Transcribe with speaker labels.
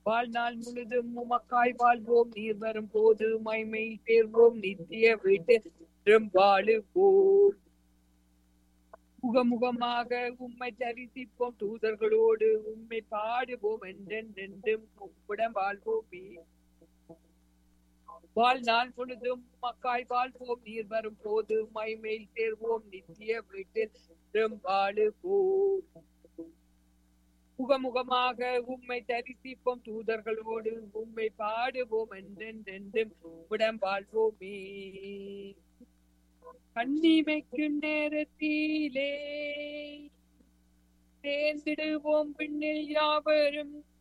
Speaker 1: வாழ்நாள் முழுதும் உமக்காய் வாழ்வோம் நீர் வரும் போது மைமை சேர்வோம் நித்திய வீட்டு வாழுவோம் முகமுகமாக உம்மை தரிசிப்போம் தூதர்களோடு உம்மை பாடுவோம் என்றென்றும் உம்மிடம் வாழ்வோமே வாழ்நாள் முழுதும் மக்காய் வாழ்வோம் நீர் வரும் போது மைமேல் சேர்வோம் நித்திய வீட்டில் வாழுவோம் முகமுகமாக உம்மை தரிசிப்போம் தூதர்களோடு உம்மை பாடுவோம் என்றென்றும் உடம் வாழ்வோமே கண்ணிமைக்கும் நேரத்திலே சேர்ந்திடுவோம் பின்னில் யாவரும்